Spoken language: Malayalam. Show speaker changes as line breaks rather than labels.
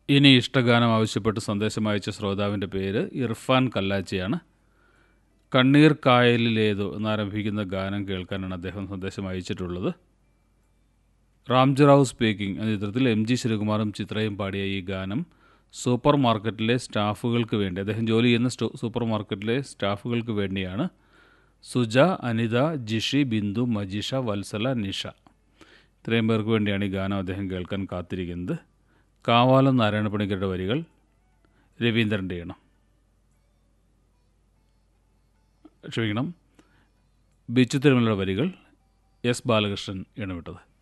ഇനി ഇഷ്ടഗാനം ആവശ്യപ്പെട്ട് സന്ദേശം അയച്ച ശ്രോതാവിൻ്റെ പേര് ഇർഫാൻ കല്ലാച്ചിയാണ് കണ്ണീർ കായലിലേതോ എന്നാരംഭിക്കുന്ന ഗാനം കേൾക്കാനാണ് അദ്ദേഹം സന്ദേശം അയച്ചിട്ടുള്ളത് റാംജിറാവു സ്പീക്കിംഗ് എന്ന ചിത്രത്തിൽ എം ജി ശ്രീകുമാറും ചിത്രയും പാടിയ ഈ ഗാനം സൂപ്പർ മാർക്കറ്റിലെ സ്റ്റാഫുകൾക്ക് വേണ്ടി അദ്ദേഹം ജോലി ചെയ്യുന്ന സ്റ്റോ സൂപ്പർ മാർക്കറ്റിലെ സ്റ്റാഫുകൾക്ക് വേണ്ടിയാണ് സുജ അനിത ജിഷി ബിന്ദു മജിഷ വത്സല നിഷ ഇത്രയും പേർക്ക് വേണ്ടിയാണ് ഈ ഗാനം അദ്ദേഹം കേൾക്കാൻ കാത്തിരിക്കുന്നത് കാവാലം നാരായണപ്പണിക്കരുടെ വരികൾ രവീന്ദ്രൻ്റെ ഈണം ക്ഷമിക്കണം ബിച്ചു തിരുമലയുടെ വരികൾ എസ് ബാലകൃഷ്ണൻ ഈണമിട്ടത്